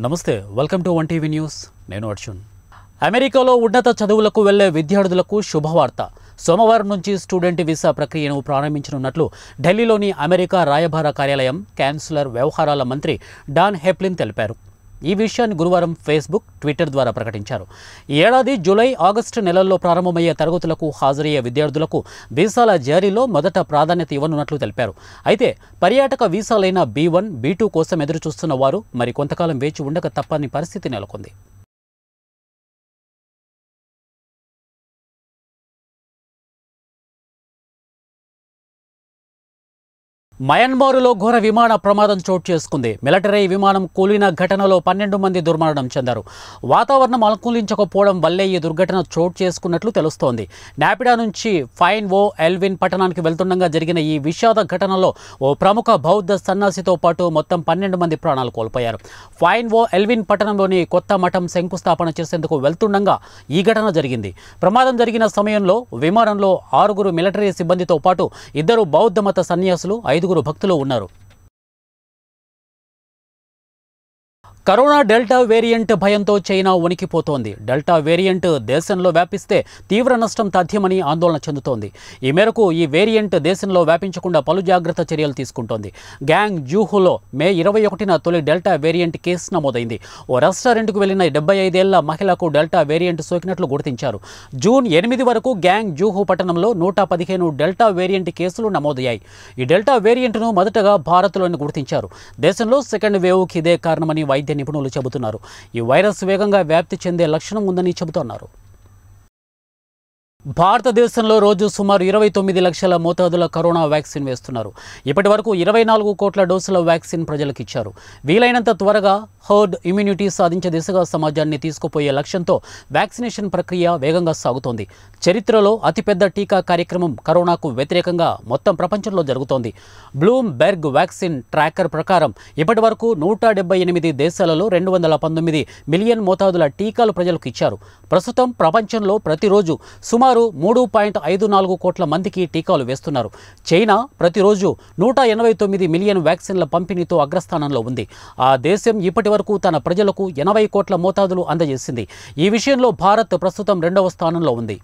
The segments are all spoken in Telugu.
నమస్తే welcome to One TV News నేను అర్జున్ అమెరికాలో ఉన్నత చదువులకు వెళ్లే విద్యార్థులకు శుభవార్త సోమవారం నుంచి స్టూడెంట్ వీసా ప్రక్రియను ప్రారంభించనున్నట్లు ఢిల్లీలోని అమెరికా రాయబార కార్యాలయం క్యాన్సులర్ వ్యవహారాల మంత్రి డాన్ హెప్లిన్ తెలిపారు ఈ విషయాన్ని గురువారం ఫేస్బుక్ ట్విట్టర్ ద్వారా ప్రకటించారు ఈ ఏడాది జూలై ఆగస్టు నెలల్లో ప్రారంభమయ్యే తరగతులకు హాజరయ్యే విద్యార్థులకు వీసాల జారీలో మొదట ప్రాధాన్యత ఇవ్వనున్నట్లు తెలిపారు అయితే పర్యాటక వీసాలైన బీ వన్ బీ టూ కోసం ఎదురుచూస్తున్న వారు మరి కొంతకాలం వేచి ఉండక తప్పని పరిస్థితి నెలకొంది మయన్మారులో ఘోర విమాన ప్రమాదం చోటు చేసుకుంది మిలిటరీ విమానం కూలిన ఘటనలో పన్నెండు మంది దుర్మరణం చెందారు వాతావరణం అనుకూలించకపోవడం వల్లే ఈ దుర్ఘటన చోటు చేసుకున్నట్లు తెలుస్తోంది నాపిడా నుంచి ఫైన్ ఓ ఎల్విన్ పట్టణానికి వెళ్తుండగా జరిగిన ఈ విషాద ఘటనలో ఓ ప్రముఖ బౌద్ధ సన్యాసితో పాటు మొత్తం పన్నెండు మంది ప్రాణాలు కోల్పోయారు ఫైన్ ఓ ఎల్విన్ పట్టణంలోని కొత్త మఠం శంకుస్థాపన చేసేందుకు వెళ్తుండగా ఈ ఘటన జరిగింది ప్రమాదం జరిగిన సమయంలో విమానంలో ఆరుగురు మిలిటరీ సిబ్బందితో పాటు ఇద్దరు బౌద్ధ మత సన్యాసులు ఐదుగురు భక్తులు ఉన్నారు కరోనా డెల్టా వేరియంట్ భయంతో చైనా వణికిపోతోంది డెల్టా వేరియంట్ దేశంలో వ్యాపిస్తే తీవ్ర నష్టం తథ్యమని ఆందోళన చెందుతోంది ఈ మేరకు ఈ వేరియంట్ దేశంలో వ్యాపించకుండా పలు జాగ్రత్త చర్యలు తీసుకుంటోంది గ్యాంగ్ జూహులో మే ఇరవై ఒకటిన తొలి డెల్టా వేరియంట్ కేసు నమోదైంది ఓ రెస్టారెంట్కు వెళ్లిన డెబ్బై ఐదేళ్ల మహిళకు డెల్టా వేరియంట్ సోకినట్లు గుర్తించారు జూన్ ఎనిమిది వరకు గ్యాంగ్ జూహు పట్టణంలో నూట పదిహేను డెల్టా వేరియంట్ కేసులు నమోదయ్యాయి ఈ డెల్టా వేరియంట్ను మొదటగా భారత్లోని గుర్తించారు దేశంలో సెకండ్ వేవ్కి ఇదే కారణమని వైద్య నిపుణులు చెబుతున్నారు ఈ వైరస్ వేగంగా వ్యాప్తి చెందే లక్షణం ఉందని చెబుతున్నారు భారతదేశంలో రోజు సుమారు ఇరవై తొమ్మిది లక్షల మోతాదుల కరోనా వ్యాక్సిన్ వేస్తున్నారు ఇప్పటి వరకు ఇరవై నాలుగు కోట్ల డోసుల వ్యాక్సిన్ ప్రజలకు ఇచ్చారు వీలైనంత త్వరగా హర్డ్ ఇమ్యూనిటీ సాధించే దిశగా సమాజాన్ని తీసుకుపోయే లక్ష్యంతో వ్యాక్సినేషన్ ప్రక్రియ వేగంగా సాగుతోంది చరిత్రలో అతిపెద్ద టీకా కార్యక్రమం కరోనాకు వ్యతిరేకంగా మొత్తం ప్రపంచంలో జరుగుతోంది బ్లూమ్ బెర్గ్ వ్యాక్సిన్ ట్రాకర్ ప్రకారం ఇప్పటి వరకు నూట డెబ్బై ఎనిమిది దేశాలలో రెండు వందల పంతొమ్మిది మిలియన్ మోతాదుల టీకాలు ప్రజలకు ఇచ్చారు ప్రస్తుతం ప్రపంచంలో ప్రతిరోజు సుమారు మూడు పాయింట్ ఐదు నాలుగు కోట్ల మందికి టీకాలు వేస్తున్నారు చైనా ప్రతిరోజు నూట ఎనభై తొమ్మిది మిలియన్ వ్యాక్సిన్ల పంపిణీతో అగ్రస్థానంలో ఉంది ఆ దేశం ఇప్పటి వరకు తన ప్రజలకు ఎనభై కోట్ల మోతాదులు అందజేసింది ఈ విషయంలో భారత్ ప్రస్తుతం రెండవ స్థానంలో ఉంది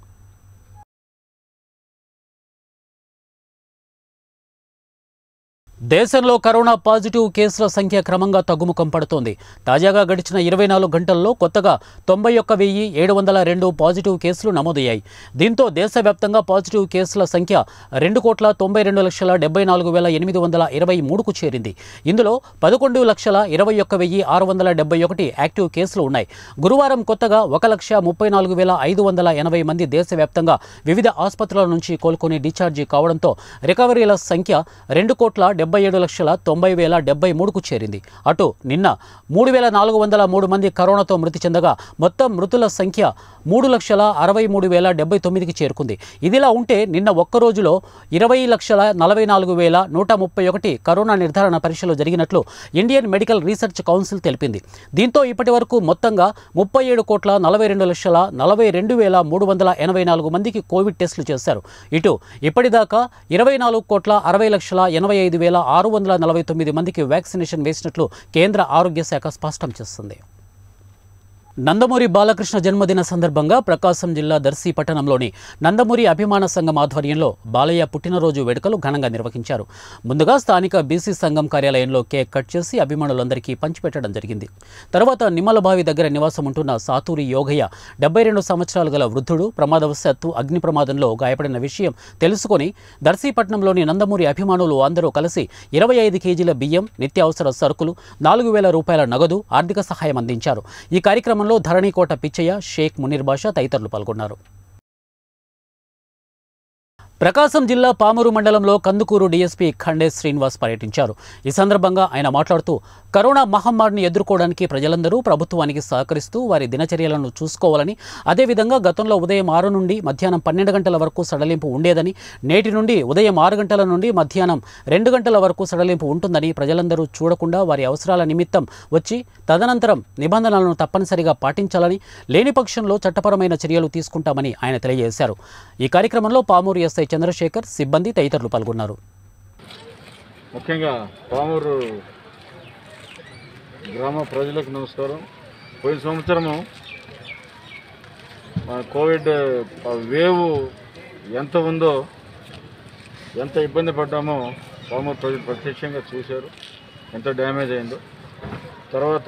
దేశంలో కరోనా పాజిటివ్ కేసుల సంఖ్య క్రమంగా తగ్గుముఖం పడుతోంది తాజాగా గడిచిన ఇరవై నాలుగు గంటల్లో కొత్తగా తొంభై ఒక్క వెయ్యి ఏడు వందల రెండు పాజిటివ్ కేసులు నమోదయ్యాయి దీంతో దేశవ్యాప్తంగా పాజిటివ్ కేసుల సంఖ్య రెండు కోట్ల తొంభై రెండు లక్షల డెబ్బై నాలుగు వేల ఎనిమిది వందల ఇరవై మూడుకు చేరింది ఇందులో పదకొండు లక్షల ఇరవై ఒక్క వెయ్యి ఆరు వందల డెబ్బై ఒకటి యాక్టివ్ కేసులు ఉన్నాయి గురువారం కొత్తగా ఒక లక్ష ముప్పై నాలుగు వేల ఐదు వందల ఎనభై మంది దేశవ్యాప్తంగా వివిధ ఆసుపత్రుల నుంచి కోలుకొని డిశ్చార్జి కావడంతో రికవరీల సంఖ్య రెండు కోట్ల డెబ్బై ఏడు లక్షల తొంభై వేల డెబ్బై మూడుకు చేరింది అటు నిన్న మూడు వేల నాలుగు వందల మూడు మంది కరోనాతో మృతి చెందగా మొత్తం మృతుల సంఖ్య మూడు లక్షల అరవై మూడు వేల డెబ్బై తొమ్మిదికి చేరుకుంది ఇదిలా ఉంటే నిన్న ఒక్క రోజులో ఇరవై లక్షల నలభై నాలుగు వేల నూట ముప్పై ఒకటి కరోనా నిర్ధారణ పరీక్షలు జరిగినట్లు ఇండియన్ మెడికల్ రీసెర్చ్ కౌన్సిల్ తెలిపింది దీంతో ఇప్పటి వరకు మొత్తంగా ముప్పై ఏడు కోట్ల నలభై రెండు లక్షల నలభై రెండు వేల మూడు వందల ఎనభై నాలుగు మందికి కోవిడ్ టెస్టులు చేశారు ఇటు ఇప్పటిదాకా ఇరవై నాలుగు కోట్ల అరవై లక్షల ఎనభై ఐదు వేల ఆరు వందల నలభై తొమ్మిది మందికి వ్యాక్సినేషన్ వేసినట్లు కేంద్ర ఆరోగ్య శాఖ స్పష్టం చేస్తుంది నందమూరి బాలకృష్ణ జన్మదిన సందర్భంగా ప్రకాశం జిల్లా దర్శి పట్టణంలోని నందమూరి అభిమాన సంఘం ఆధ్వర్యంలో బాలయ్య పుట్టినరోజు వేడుకలు ఘనంగా నిర్వహించారు ముందుగా స్థానిక బీసీ సంఘం కార్యాలయంలో కేక్ కట్ చేసి అభిమానులందరికీ పంచిపెట్టడం జరిగింది తర్వాత నిమ్మలబావి దగ్గర నివాసం ఉంటున్న సాతూరి యోగయ్య డెబ్బై రెండు సంవత్సరాలు గల వృద్ధుడు ప్రమాదవశాత్తు అగ్ని ప్రమాదంలో గాయపడిన విషయం తెలుసుకొని దర్శీపట్నంలోని నందమూరి అభిమానులు అందరూ కలిసి ఇరవై ఐదు కేజీల బియ్యం నిత్యావసర సరుకులు నాలుగు వేల రూపాయల నగదు ఆర్థిక సహాయం అందించారు ఈ కార్యక్రమంలో ధరణికోట పిచ్చయ్య షేక్ మునీర్ బాషా తదితరులు పాల్గొన్నారు ప్రకాశం జిల్లా పామూరు మండలంలో కందుకూరు డీఎస్పీ ఖండే శ్రీనివాస్ పర్యటించారు ఈ సందర్భంగా ఆయన మాట్లాడుతూ కరోనా మహమ్మారిని ఎదుర్కోవడానికి ప్రజలందరూ ప్రభుత్వానికి సహకరిస్తూ వారి దినచర్యలను చూసుకోవాలని అదేవిధంగా గతంలో ఉదయం ఆరు నుండి మధ్యాహ్నం పన్నెండు గంటల వరకు సడలింపు ఉండేదని నేటి నుండి ఉదయం ఆరు గంటల నుండి మధ్యాహ్నం రెండు గంటల వరకు సడలింపు ఉంటుందని ప్రజలందరూ చూడకుండా వారి అవసరాల నిమిత్తం వచ్చి తదనంతరం నిబంధనలను తప్పనిసరిగా పాటించాలని లేని పక్షంలో చట్టపరమైన చర్యలు తీసుకుంటామని ఆయన తెలియజేశారు ఈ కార్యక్రమంలో పామూరు ఎస్ఐ చంద్రశేఖర్ సిబ్బంది తదితరులు పాల్గొన్నారు ముఖ్యంగా పామూరు గ్రామ ప్రజలకు నమస్కారం పోయిన సంవత్సరము మన కోవిడ్ ఆ వేవ్ ఎంత ఉందో ఎంత ఇబ్బంది పడ్డామో పామూరు ప్రజలు ప్రత్యక్షంగా చూశారు ఎంత డ్యామేజ్ అయిందో తర్వాత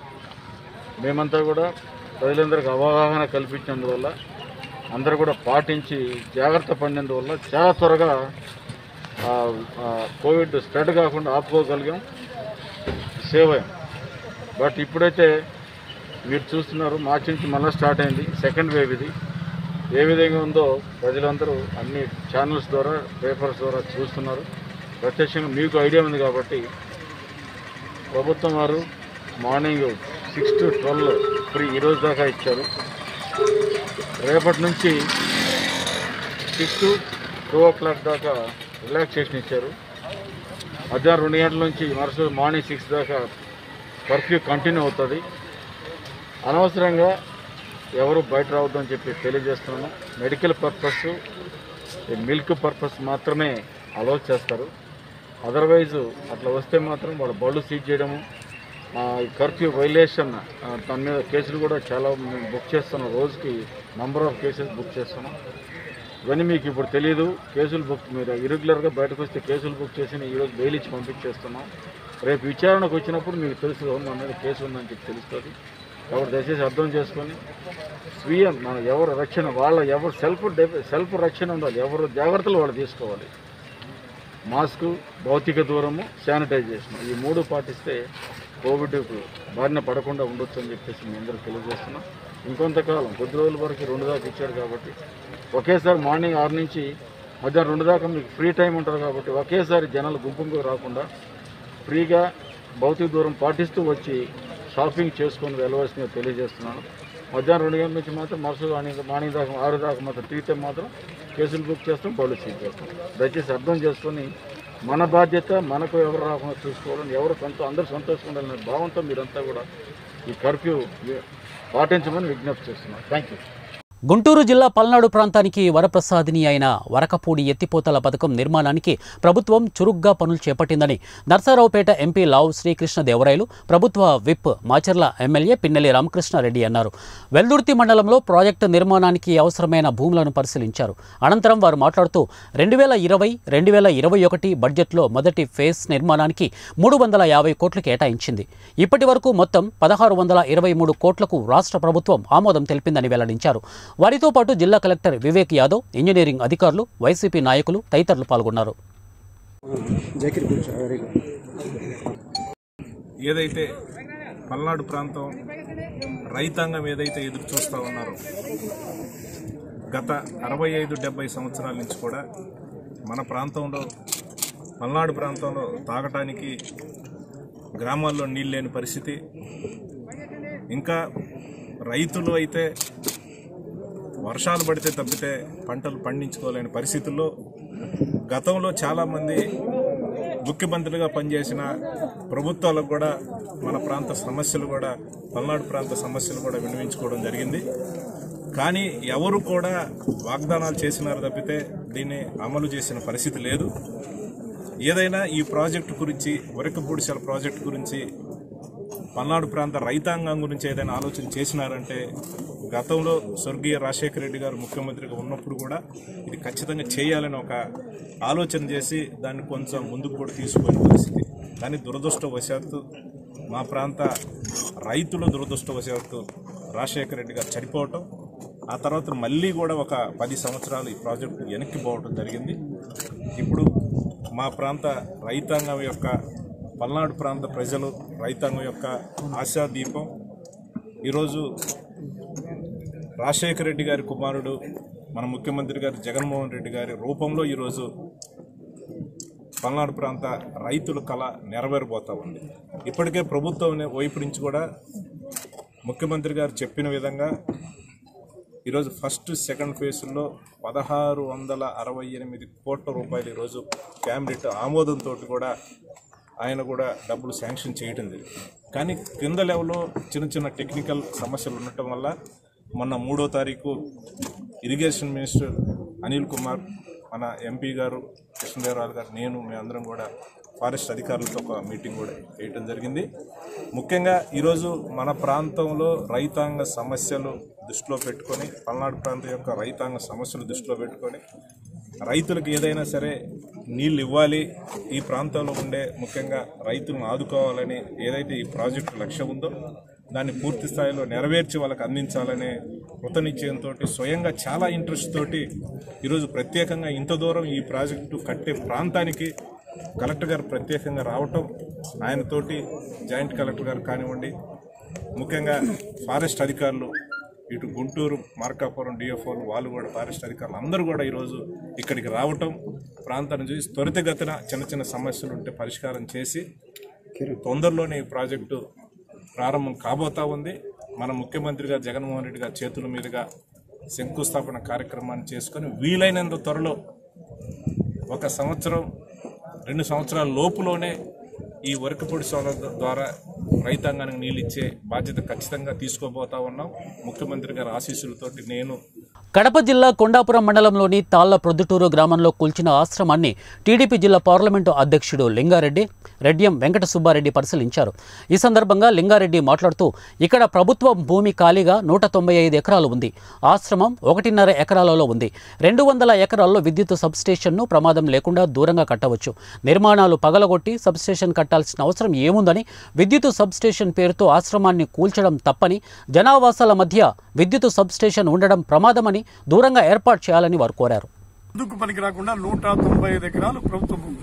మేమంతా కూడా ప్రజలందరికీ అవగాహన కల్పించినందువల్ల అందరూ కూడా పాటించి జాగ్రత్త పడినందువల్ల చాలా త్వరగా ఆ, ఆ కోవిడ్ స్ప్రెడ్ కాకుండా ఆపుకోగలిగాం సేవ్ అయ్యాం బట్ ఇప్పుడైతే మీరు చూస్తున్నారు మార్చి నుంచి మళ్ళీ స్టార్ట్ అయింది సెకండ్ వేవ్ ఇది ఏ విధంగా ఉందో ప్రజలందరూ అన్ని ఛానల్స్ ద్వారా పేపర్స్ ద్వారా చూస్తున్నారు ప్రత్యక్షంగా మీకు ఐడియా ఉంది కాబట్టి ప్రభుత్వం వారు morning six to twelve free ఈరోజు దాకా ఇచ్చారు రేపటి నుంచి six to two o'clock దాకా రిలాక్సేషన్ ఇచ్చారు మధ్యాహ్నం రెండు గంటల నుంచి మరుసటి మార్నింగ్ సిక్స్ దాకా కర్ఫ్యూ కంటిన్యూ అవుతుంది అనవసరంగా ఎవరు బయట రావద్దని చెప్పి తెలియజేస్తున్నాను మెడికల్ పర్పస్ మిల్క్ పర్పస్ మాత్రమే అలౌ చేస్తారు అదర్వైజ్ అట్లా వస్తే మాత్రం వాళ్ళ బళ్ళు సీజ్ చేయడము ఆ, ఈ కర్ఫ్యూ వైలేషన్ ఆ, దాని మీద కేసులు కూడా చాలా మేము బుక్ చేస్తున్నాం రోజుకి నంబర్ ఆఫ్ కేసెస్ బుక్ చేస్తున్నాం ఇవన్నీ మీకు ఇప్పుడు తెలియదు కేసులు బుక్ మీరు ఇరెగ్యులర్గా బయటకు వస్తే కేసులు బుక్ చేసి ఈరోజు బెయిల్ ఇచ్చి పంపించేస్తున్నాం రేపు విచారణకు వచ్చినప్పుడు మీకు తెలుసు "అవును, మన మీద కేసు ఉందని చెప్పి తెలుస్తుంది కాబట్టి దయచేసి అర్థం చేసుకొని స్వీయ మన ఎవరు రక్షణ వాళ్ళ ఎవరు సెల్ఫ్ సెల్ఫ్ రక్షణ ఉండాలి ఎవరు జాగ్రత్తలు వాళ్ళు తీసుకోవాలి మాస్క్ భౌతిక దూరము శానిటైజేషన్ ఈ మూడు పాటిస్తే కోవిడ్ బారిన పడకుండా ఉండొచ్చు అని చెప్పేసి మీ అందరూ తెలియజేస్తున్నాం ఇంకొంతకాలం కొద్ది రోజుల వరకు రెండు దాకా ఇచ్చారు కాబట్టి ఒకేసారి మార్నింగ్ ఆరు నుంచి మధ్యాహ్నం రెండు దాకా మీకు ఫ్రీ టైం ఉంటుంది కాబట్టి ఒకేసారి జనాలు గుంపుకు రాకుండా ఫ్రీగా భౌతిక దూరం పాటిస్తూ వచ్చి షాపింగ్ చేసుకొని వెళ్ళవలసిందిగా తెలియజేస్తున్నాను మధ్యాహ్నం రెండు గంటల నుంచి మాత్రం మరుసటి మార్నింగ్ మార్నింగ్ దాకా ఆరు దాకా మాత్రం తిరిగితే మాత్రం కేసులు బుక్ చేస్తాం బళ్ళు సీజ్ చేస్తాం దయచేసి అర్థం చేసుకొని మన బాధ్యత మనకు ఎవరు రాకుండా చూసుకోవడం ఎవరు సొంత అందరూ సంతోషంగా ఉండాలనే భావంతో మీరంతా కూడా ఈ కర్ఫ్యూ పాటించమని విజ్ఞప్తి చేస్తున్నాం థ్యాంక్ యూ గుంటూరు జిల్లా పల్నాడు ప్రాంతానికి వరప్రసాదిని అయిన వరకపూడి ఎత్తిపోతల పథకం నిర్మాణానికి ప్రభుత్వం చురుగ్గా పనులు చేపట్టిందని నర్సారావుపేట ఎంపీ లావు శ్రీకృష్ణదేవరాయలు ప్రభుత్వ విప్ మాచర్ల ఎమ్మెల్యే పిన్నెల్లి రామకృష్ణారెడ్డి అన్నారు వెల్దుర్తి మండలంలో ప్రాజెక్టు నిర్మాణానికి అవసరమైన భూములను పరిశీలించారు అనంతరం వారు మాట్లాడుతూ రెండు వేల ఇరవై రెండు వేల ఇరవై ఒకటి బడ్జెట్లో మొదటి ఫేజ్ నిర్మాణానికి మూడు వందల యాభై కోట్లు కేటాయించింది ఇప్పటి వరకు మొత్తం పదహారు వందల ఇరవై మూడు కోట్లకు రాష్ట్ర ప్రభుత్వం ఆమోదం తెలిపిందని వెల్లడించారు వారితో పాటు జిల్లా కలెక్టర్ వివేక్ యాదవ్ ఇంజనీరింగ్ అధికారులు వైసీపీ నాయకులు తదితరులు పాల్గొన్నారు ఏదైతే పల్నాడు ప్రాంతం రైతాంగం ఏదైతే ఎదురు చూస్తూ ఉన్నారో గత అరవై ఐదు డెబ్బై సంవత్సరాల నుంచి కూడా మన ప్రాంతంలో పల్నాడు ప్రాంతంలో తాగటానికి గ్రామాల్లో నీళ్ళు లేని పరిస్థితి ఇంకా రైతులు అయితే వర్షాలు పడితే తప్పితే పంటలు పండించుకోలేని పరిస్థితుల్లో గతంలో చాలామంది ముఖ్యమంత్రులుగా పనిచేసిన ప్రభుత్వాలకు కూడా మన ప్రాంత సమస్యలు కూడా పల్నాడు ప్రాంత సమస్యలు కూడా వినిపించుకోవడం జరిగింది కానీ ఎవరు కూడా వాగ్దానాలు చేసినారు తప్పితే దీన్ని అమలు చేసిన పరిస్థితి లేదు ఏదైనా ఈ ప్రాజెక్టు గురించి వరకపూడిసల ప్రాజెక్టు గురించి పల్నాడు ప్రాంత రైతాంగం గురించి ఏదైనా ఆలోచన చేసినారంటే గతంలో స్వర్గీయ రాజశేఖర రెడ్డి గారు ముఖ్యమంత్రిగా ఉన్నప్పుడు కూడా ఇది ఖచ్చితంగా చేయాలని ఒక ఆలోచన చేసి దాన్ని కొంచెం ముందుకు కూడా తీసుకునే పరిస్థితి కానీ దురదృష్టవశాత్తు మా ప్రాంత రైతుల దురదృష్టవశాత్తు రాజశేఖర రెడ్డి గారు చనిపోవటం ఆ తర్వాత మళ్ళీ కూడా ఒక పది సంవత్సరాలు ఈ ప్రాజెక్టు వెనక్కి పోవటం జరిగింది ఇప్పుడు మా ప్రాంత రైతాంగం యొక్క పల్నాడు ప్రాంత ప్రజలు రైతాంగం యొక్క ఆశాదీపం ఈరోజు రాజశేఖర రెడ్డి గారి కుమారుడు మన ముఖ్యమంత్రి గారు జగన్మోహన్ రెడ్డి గారి రూపంలో ఈరోజు పల్నాడు ప్రాంత రైతుల కళ నెరవేరబోతా ఉంది ఇప్పటికే ప్రభుత్వం వైపు నుంచి కూడా ముఖ్యమంత్రి గారు చెప్పిన విధంగా ఈరోజు ఫస్ట్ సెకండ్ ఫేజ్లో పదహారు వందల అరవై ఎనిమిది కోట్ల రూపాయలు ఈరోజు క్యాబినెట్ ఆమోదంతో కూడా ఆయన కూడా డబ్బులు శాంక్షన్ చేయటం జరిగింది కానీ కింద లెవెల్లో చిన్న చిన్న టెక్నికల్ సమస్యలు ఉండటం వల్ల మొన్న మూడో తారీఖు ఇరిగేషన్ మినిస్టర్ అనిల్ కుమార్ మన ఎంపీ గారు కృష్ణదేవరాజు గారు నేను మేమందరం కూడా ఫారెస్ట్ అధికారులతో ఒక మీటింగ్ కూడా వేయటం జరిగింది ముఖ్యంగా ఈరోజు మన ప్రాంతంలో రైతాంగ సమస్యలు దృష్టిలో పెట్టుకొని పల్నాడు ప్రాంతం యొక్క రైతాంగ సమస్యలు దృష్టిలో పెట్టుకొని రైతులకు ఏదైనా సరే నీళ్ళు ఇవ్వాలి ఈ ప్రాంతంలో ఉండే ముఖ్యంగా రైతులను ఆదుకోవాలని ఏదైతే ఈ ప్రాజెక్టు లక్ష్యం ఉందో దాన్ని పూర్తి స్థాయిలో నెరవేర్చి వాళ్ళకి అందించాలనే కృతనిశ్చయంతో స్వయంగా చాలా ఇంట్రెస్ట్ తోటి ఈరోజు ప్రత్యేకంగా ఇంత దూరం ఈ ప్రాజెక్టు కట్టే ప్రాంతానికి కలెక్టర్ గారు ప్రత్యేకంగా రావటం ఆయనతోటి జాయింట్ కలెక్టర్ గారు కానివ్వండి ముఖ్యంగా ఫారెస్ట్ అధికారులు ఇటు గుంటూరు మార్కాపురం డిఎఫ్ఓలు వాళ్ళు కూడా ఫారెస్ట్ అధికారులు అందరూ కూడా ఈరోజు ఇక్కడికి రావటం ప్రాంతాన్ని చూసి త్వరితగతిన చిన్న చిన్న సమస్యలు ఉంటే పరిష్కారం చేసి తొందరలోనే ఈ ప్రాజెక్టు ప్రారంభం కాబోతా ఉంది మన ముఖ్యమంత్రి గారు జగన్మోహన్ రెడ్డి గారి చేతుల మీదుగా శంకుస్థాపన కార్యక్రమాన్ని చేసుకొని వీలైనంత త్వరలో ఒక సంవత్సరం రెండు సంవత్సరాల లోపులోనే ఈ వరకపొడి సౌలభ్య ద్వారా రైతాంగానికి నీళ్ళు ఇచ్చే బాధ్యత ఖచ్చితంగా తీసుకోబోతా ఉన్నాం ముఖ్యమంత్రి గారి ఆశీస్సులతోటి నేను కడప జిల్లా కొండాపురం మండలంలోని తాళ్ల ప్రొద్దుటూరు గ్రామంలో కూల్చిన ఆశ్రమాన్ని టీడీపీ జిల్లా పార్లమెంటు అధ్యక్షుడు లింగారెడ్డి రెడ్డియం వెంకట సుబ్బారెడ్డి పరిశీలించారు ఈ సందర్భంగా లింగారెడ్డి మాట్లాడుతూ ఇక్కడ ప్రభుత్వ భూమి ఖాళీగా నూట తొంభై ఐదు ఎకరాలు ఉంది ఆశ్రమం ఒకటిన్నర ఎకరాలలో ఉంది రెండు వందల ఎకరాల్లో విద్యుత్ సబ్స్టేషన్ను ప్రమాదం లేకుండా దూరంగా కట్టవచ్చు నిర్మాణాలు పగలగొట్టి సబ్స్టేషన్ కట్టాల్సిన అవసరం ఏముందని విద్యుత్ సబ్స్టేషన్ పేరుతో ఆశ్రమాన్ని కూల్చడం తప్పని జనావాసాల మధ్య విద్యుత్ సబ్స్టేషన్ ఉండడం ప్రమాదమని దూరంగా ఏర్పాటు చేయాలని వారు కోరారు ముందుకు పనికి రాకుండా నూట తొంభై ఐదు ఎకరాలు ప్రభుత్వ భూమి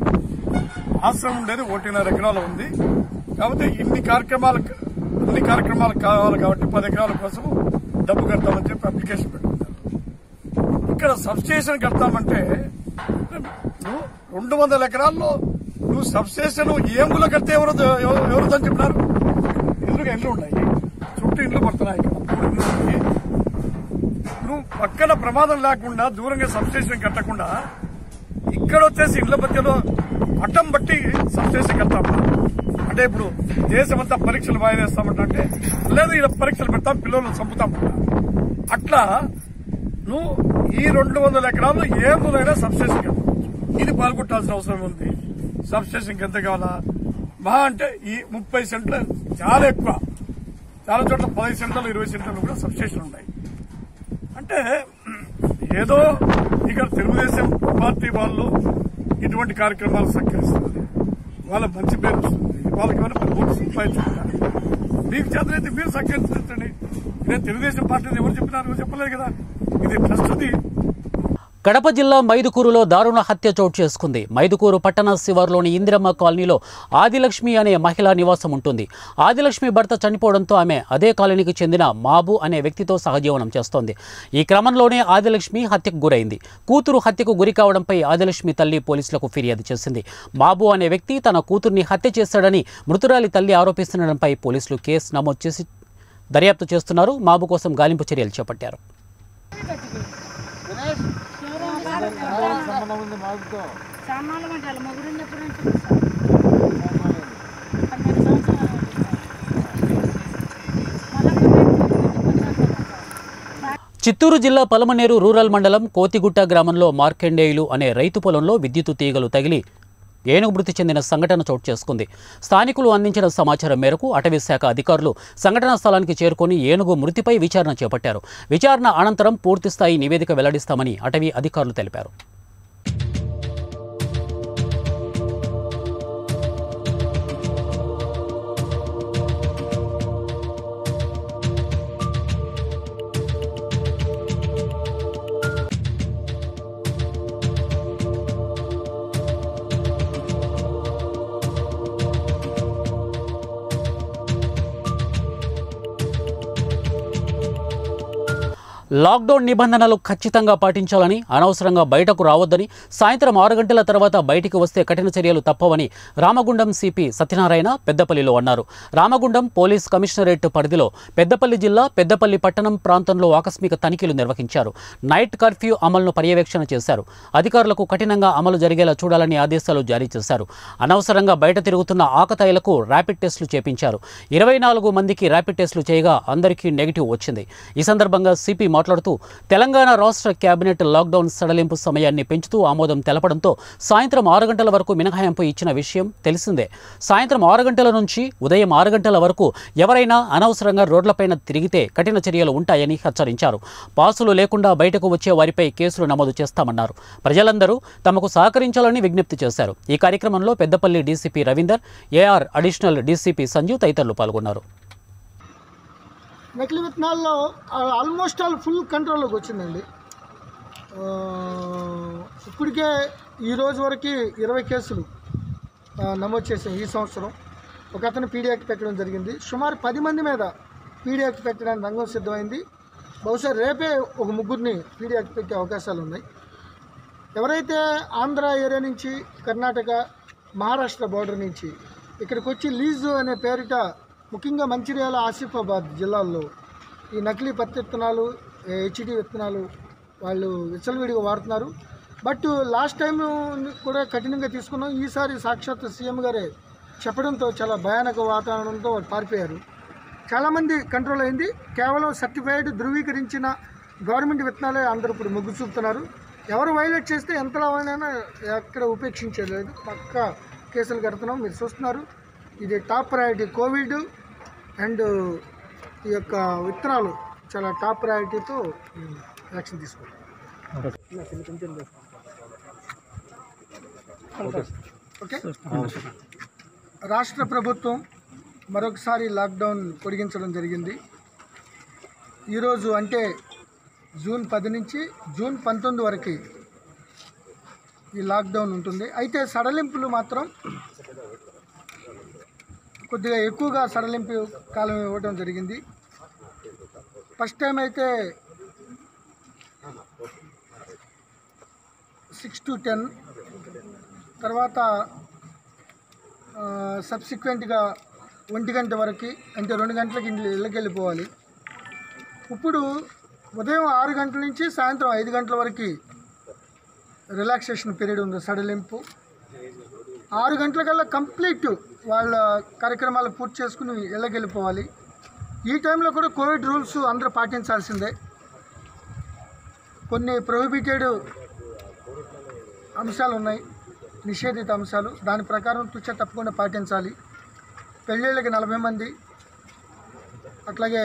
ఆశ్రమం ఉండేది ఒకటిన్నర ఎకరాలు ఉంది కాబట్టి ఇన్ని కార్యక్రమాలు అన్ని కార్యక్రమాలు కావాలి కాబట్టి పది ఎకరాల కోసం డబ్బు కడతామని చెప్పి అప్లికేషన్ పెట్టుకుంటారు ఇక్కడ సబ్స్టేషన్ కడతామంటే నువ్వు రెండు వందల ఎకరాల్లో నువ్వు సబ్స్టేషన్ ఏములో కడితే ఎవరు ఎవరు ఎవరుదని చెప్పినారు ఇండ్లుగా ఇండ్లు ఉన్నాయి చుట్టూ ఇండ్లు పడుతున్నాయి ఇక్కడ మూడు ఇండ్లు ఉన్నాయి నువ్వు పక్కన ప్రమాదం లేకుండా దూరంగా సబ్స్టేషన్ కట్టకుండా ఇక్కడ వచ్చేసి ఇళ్ల మధ్యలో అడ్డం బట్టి సబ్స్టేషన్ కడతాం అంటే ఇప్పుడు దేశమంతా పరీక్షలు వాయిదేస్తామంట అంటే లేదు ఇలా పరీక్షలు పెడతాం పిల్లలు చంపుతామంట అట్లా నువ్వు ఈ రెండు వందల ఎకరాలు ఏ మూలైనా సబ్స్టేషన్ కడతావు ఇది పాల్గొట్టాల్సిన అవసరం ఉంది సబ్స్టేషన్కి ఎంత కావాలా మహా అంటే ఈ ముప్పై సెంట్లు చాలా ఎక్కువ చాలా చోట్ల పదహైదు సెంట్లు ఇరవై సెంట్లు కూడా సబ్స్టేషన్ ఉన్నాయి అంటే ఏదో ఇక్కడ తెలుగుదేశం పార్టీ వాళ్ళు ఇటువంటి కార్యక్రమాలు సహకరిస్తుంది వాళ్ళ మంచి పేరు వస్తుంది వాళ్ళకి ఏమైనా పది ఓట్లు సంపాదించుకుంటారు మీకు చేతనైతే మీరు సహకరించండి ఇదే తెలుగుదేశం పార్టీని ఎవరు చెప్పినారు ఎవరు చెప్పలేదు కదా ఇది ట్రస్ట్ది కడప జిల్లా మైదుకూరులో దారుణ హత్య చోటు చేసుకుంది మైదుకూరు పట్టణ శివారులోని ఇందిరమ్మ కాలనీలో ఆదిలక్ష్మి అనే మహిళా నివాసం ఉంటుంది ఆదిలక్ష్మి భర్త చనిపోవడంతో ఆమె అదే కాలనీకి చెందిన మాబు అనే వ్యక్తితో సహజీవనం చేస్తోంది ఈ క్రమంలోనే ఆదిలక్ష్మి హత్యకు గురైంది కూతురు హత్యకు గురి కావడంపై ఆదిలక్ష్మి తల్లి పోలీసులకు ఫిర్యాదు చేసింది మాబు అనే వ్యక్తి తన కూతుర్ని హత్య చేశాడని మృతురాలి తల్లి ఆరోపిస్తుండడంపై పోలీసులు కేసు నమోదు చేసి దర్యాప్తు చేస్తున్నారు మాబు కోసం గాలింపు చర్యలు చేపట్టారు సామాన్లు అంటే మొగుడు ఉన్నప్పుడు నుంచి ఉంది సార్. పన్నెండు సంవత్సరాలు చిత్తూరు జిల్లా పలమనేరు రూరల్ మండలం కోతిగుట్ట గ్రామంలో మార్కండేయులు అనే రైతు పొలంలో విద్యుత్ తీగలు తగిలి ఏనుగు మృతి చెందిన సంఘటన చోటు చేసుకుంది స్థానికులు అందించిన సమాచారం మేరకు అటవీ శాఖ అధికారులు సంఘటనా స్థలానికి చేరుకొని ఏనుగు మృతిపై విచారణ చేపట్టారు విచారణ అనంతరం పూర్తిస్థాయి నివేదిక వెల్లడిస్తామని అటవీ అధికారులు తెలిపారు లాక్డౌన్ నిబంధనలు ఖచ్చితంగా పాటించాలని అనవసరంగా బయటకు రావద్దని సాయంత్రం ఆరు గంటల తర్వాత బయటికి వస్తే కఠిన చర్యలు తప్పవని రామగుండం సిపి సత్యనారాయణ పెద్దపల్లిలో అన్నారు రామగుండం పోలీస్ కమిషనరేట్ పరిధిలో పెద్దపల్లి జిల్లా పెద్దపల్లి పట్టణం ప్రాంతంలో ఆకస్మిక తనిఖీలు నిర్వహించారు నైట్ కర్ఫ్యూ అమలును పర్యవేక్షణ చేశారు అధికారులకు కఠినంగా అమలు జరిగేలా చూడాలని ఆదేశాలు జారీ చేశారు అనవసరంగా బయట తిరుగుతున్న ఆకతాయిలకు ర్యాపిడ్ టెస్టులు చేపించారు ఇరవై నాలుగు మందికి ర్యాపిడ్ టెస్టులు చేయగా అందరికీ నెగిటివ్ వచ్చింది ఈ సందర్భంగా సిపి మాట్లాడుతూ తెలంగాణ రాష్ట్ర కేబినెట్ లాక్డౌన్ సడలింపు సమయాన్ని పెంచుతూ ఆమోదం తెలపడంతో సాయంత్రం ఆరు గంటల వరకు మినహాయింపు ఇచ్చిన విషయం తెలిసిందే సాయంత్రం ఆరు గంటల నుంచి ఉదయం ఆరు గంటల వరకు ఎవరైనా అనవసరంగా రోడ్లపైన తిరిగితే కఠిన చర్యలు ఉంటాయని హెచ్చరించారు పాసులు లేకుండా బయటకు వచ్చే వారిపై కేసులు నమోదు చేస్తామన్నారు ప్రజలందరూ తమకు సహకరించాలని విజ్ఞప్తి చేశారు ఈ కార్యక్రమంలో Peddapalli DCP Ravinder AR additional DCP Sanju తదితరులు పాల్గొన్నారు నకిలీ విత్తనాల్లో ఆ- ఆల్మోస్ట్ ఆల్ ఫుల్ కంట్రోల్లోకి వచ్చిందండి ఆ, ఇప్పటికే ఈ రోజు వరకు ఇరవై కేసులు ఆ, నమోదు చేసాం ఈ సంవత్సరం ఒక అతను పీడీ యాక్ట్ పెట్టడం జరిగింది సుమారు పది మంది మీద పీడీ యాక్ట్ పెట్టడానికి రంగం సిద్ధమైంది బహుశా రేపే ఒక ముగ్గురిని పీడీ యాక్ట్ పెట్టే అవకాశాలు ఉన్నాయి ఎవరైతే ఆంధ్ర ఏరియా నుంచి కర్ణాటక మహారాష్ట్ర బార్డర్ నుంచి ఇక్కడికి వచ్చి లీజు అనే పేరిట ముఖ్యంగా మంచిర్యాల ఆసిఫాబాద్ జిల్లాల్లో ఈ నకిలీ పత్తి విత్తనాలు హెచ్డి విత్తనాలు వాళ్ళు విచ్చలవిడిగా వాడుతున్నారు బట్ లాస్ట్ టైం కూడా కఠినంగా తీసుకున్నాం ఈసారి సాక్షాత్ సీఎం గారే చెప్పడంతో చాలా భయానక వాతావరణంతో వాళ్ళు పారిపోయారు చాలామంది కంట్రోల్ అయింది కేవలం సర్టిఫైడ్ ధృవీకరించిన గవర్నమెంట్ విత్తనాలే అందరూ ఇప్పుడు మొగ్గు చూపుతున్నారు ఎవరు వైలేట్ చేస్తే ఎంతలావైనా ఎక్కడ ఉపేక్షించేది లేదు పక్క కేసులు కడుతున్నాం మీరు చూస్తున్నారు ఇది టాప్ ప్రయారిటీ కోవిడ్ అండ్ ఈ యొక్క విత్తనాలు చాలా టాప్ ప్రయారిటీతో యాక్షన్ తీసుకుంటాం ఓకే రాష్ట్ర ప్రభుత్వం మరొకసారి లాక్డౌన్ పొడిగించడం జరిగింది ఈరోజు అంటే జూన్ పది నుంచి జూన్ పంతొమ్మిది వరకు ఈ లాక్డౌన్ ఉంటుంది అయితే సడలింపులు మాత్రం కొద్దిగా ఎక్కువగా సడలింపు కాలం ఇవ్వడం జరిగింది ఫస్ట్ టైం అయితే సిక్స్ టు టెన్ తర్వాత సబ్సిక్వెంట్గా ఒంటి గంట వరకు అంటే రెండు గంటలకి ఇంట్లో ఇళ్ళకి వెళ్ళిపోవాలి ఇప్పుడు ఉదయం ఆరు గంటల నుంచి సాయంత్రం ఐదు గంటల వరకు రిలాక్సేషన్ పీరియడ్ ఉంది సడలింపు ఆరు గంటలకల్లా కంప్లీట్ వాళ్ళ కార్యక్రమాలు పూర్తి చేసుకుని ఇళ్ళకి వెళ్ళిపోవాలి ఈ టైంలో కూడా కోవిడ్ రూల్స్ అందరూ పాటించాల్సిందే కొన్ని ప్రొహిబిటెడ్ అంశాలు ఉన్నాయి నిషేధిత అంశాలు దాని ప్రకారం తుచ్చ తప్పకుండా పాటించాలి పెళ్ళిళ్ళకి నలభై మంది అట్లాగే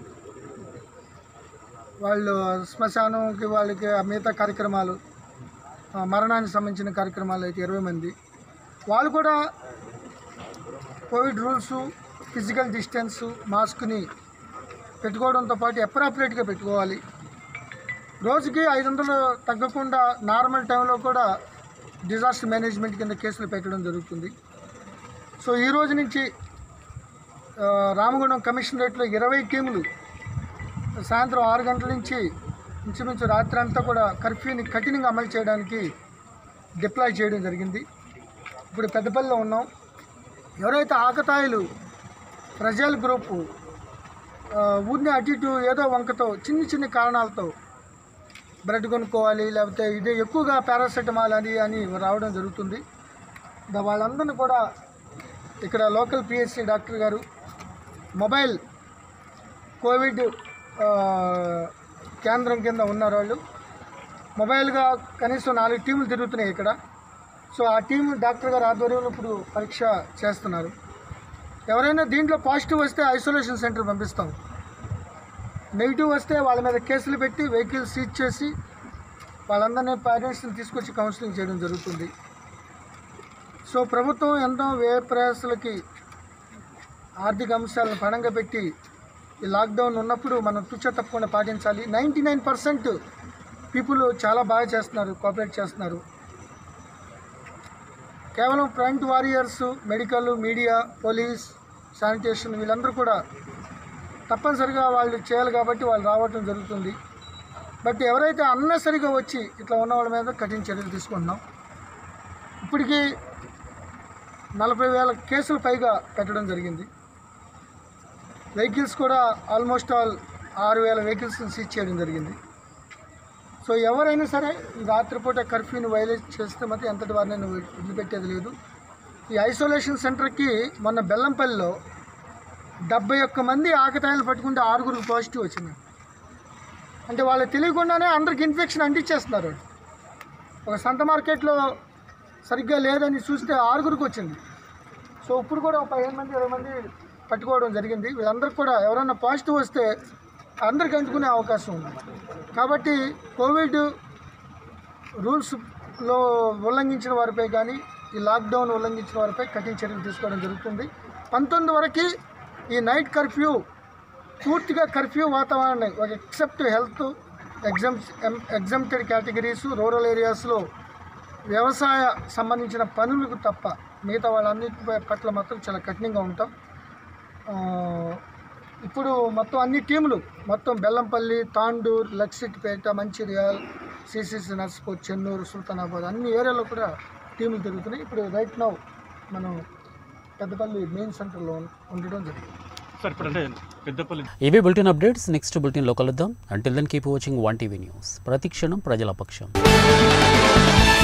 వాళ్ళు శ్మశానంకి వాళ్ళకి ఆ మిగతా కార్యక్రమాలు ఆ మరణానికి సంబంధించిన కార్యక్రమాలు అయితే ఇరవై మంది వాళ్ళు కూడా కోవిడ్ రూల్స్ ఫిజికల్ డిస్టెన్స్ మాస్క్ని పెట్టుకోవడంతో పాటు అప్రాప్రియేట్గా పెట్టుకోవాలి రోజుకి ఐదు వందలు తగ్గకుండా నార్మల్ టైంలో కూడా డిజాస్టర్ మేనేజ్మెంట్ కింద కేసులు పెట్టడం జరుగుతుంది సో ఈ రోజు నుంచి ఆ, రామగుండం కమిషనరేట్లో ఇరవై టీములు సాయంత్రం ఆరు గంటల నుంచి ఇంచుమించు రాత్రి అంతా కూడా కర్ఫ్యూని కఠినంగా అమలు చేయడానికి డిప్లాయ్ చేయడం జరిగింది ఇప్పుడు పెద్దపల్లిలో ఉన్నాం ఎవరైతే ఆకతాయిలు ప్రజల గ్రూపు ఆ, ఊరిని అటు ఇటు ఏదో వంకతో చిన్న చిన్న కారణాలతో బ్రెడ్ కొనుక్కోవాలి లేకపోతే ఇదే ఎక్కువగా పారాసెటమాల్ అని అని రావడం జరుగుతుంది దా- వాళ్ళందరినీ కూడా ఇక్కడ లోకల్ పిహెచ్సి డాక్టర్ గారు మొబైల్ కోవిడ్ ఆ, కేంద్రం కింద ఉన్నారు వాళ్ళు మొబైల్గా కనీసం నాలుగు టీములు తిరుగుతున్నాయి ఇక్కడ సో ఆ టీం డాక్టర్ గారు ఆధ్వర్యంలో ఇప్పుడు పరీక్ష చేస్తున్నారు ఎవరైనా దీంట్లో పాజిటివ్ వస్తే ఐసోలేషన్ సెంటర్ పంపిస్తాం నెగిటివ్ వస్తే వాళ్ళ మీద కేసులు పెట్టి వెహికల్ సీజ్ చేసి వాళ్ళందరినీ పేరెంట్స్ని తీసుకొచ్చి కౌన్సిలింగ్ చేయడం జరుగుతుంది సో ప్రభుత్వం ఎంతో వ్యయ ప్రయాసాలకి ఆర్థిక అంశాలను పణంగా పెట్టి ఈ లాక్డౌన్ ఉన్నప్పుడు మనం తుచ్చ తప్పకుండా పాటించాలి నైంటీ నైన్ పర్సెంట్ పీపుల్ చాలా బాగా చేస్తున్నారు కోఆపరేట్ చేస్తున్నారు కేవలం front warriors medical media police sanitation వీళ్ళందరూ కూడా తప్పనిసరిగా వాళ్ళు చేయాలి కాబట్టి వాళ్ళు రావటం జరుగుతుంది బట్ ఎవరైతే అన్నసరిగా వచ్చి ఇట్లా ఉన్న వాళ్ళ మీద కఠిన చర్యలు తీసుకుంటున్నాం ఇప్పటికీ నలభై వేల కేసులు పైగా పెట్టడం జరిగింది వెహికల్స్ కూడా ఆల్మోస్ట్ ఆల్ ఆరు వేల వెహికల్స్ని సీజ్ చేయడం జరిగింది సో ఎవరైనా సరే ఈ రాత్రిపూట కర్ఫ్యూని వైలేట్ చేస్తే మాత్రం ఎంతటి వారిని వదిలిపెట్టేది లేదు ఈ ఐసోలేషన్ సెంటర్కి మొన్న బెల్లంపల్లిలో డెబ్బై ఒక్క మంది ఆకతాయిలు పట్టుకుంటే ఆరుగురికి పాజిటివ్ వచ్చింది అంటే వాళ్ళకి తెలియకుండానే అందరికి ఇన్ఫెక్షన్ అంటించేస్తున్నారు వాళ్ళు. ఒక సంత మార్కెట్లో సరిగ్గా లేదని చూస్తే ఆరుగురికి వచ్చింది సో ఇప్పుడు కూడా ఒక పదిహేను మంది ఇరవై మంది పట్టుకోవడం జరిగింది వీళ్ళందరికీ కూడా ఎవరైనా పాజిటివ్ వస్తే అందరికి అంటుకునే అవకాశం ఉంది కాబట్టి కోవిడ్ రూల్స్లో ఉల్లంఘించిన వారిపై కానీ ఈ లాక్డౌన్ ఉల్లంఘించిన వారిపై కఠిన చర్యలు తీసుకోవడం జరుగుతుంది పంతొమ్మిది వరకు ఈ నైట్ కర్ఫ్యూ పూర్తిగా కర్ఫ్యూ వాతావరణం ఒక except health exam exempted categories rural ఏరియాస్లో వ్యవసాయ సంబంధించిన పనులకు తప్ప మిగతా వాళ్ళన్నిటి పట్ల మాత్రం చాలా కఠినంగా ఉంటాం ఆ, ఇప్పుడు మొత్తం అన్ని టీములు మొత్తం బెల్లంపల్లి తాండూర్ లక్సిట్పేట మంచిర్యాల్ సిసిసి నర్స్పూర్ చెన్నూరు సుల్తానాబాద్ అన్ని ఏరియాలో కూడా టీములు తిరుగుతున్నాయి ఇప్పుడు రైట్ నౌ మనం పెద్దపల్లి మెయిన్ సెంటర్లో ఉండడం జరిగింది సార్ ఇప్పుడు అంటే పెద్దపల్లి ఇవి బులెటిన్ అప్డేట్స్ నెక్స్ట్ బులెటిన్లో కలుద్దాం until then keep watching one TV news ప్రతి క్షణం ప్రజల పక్షం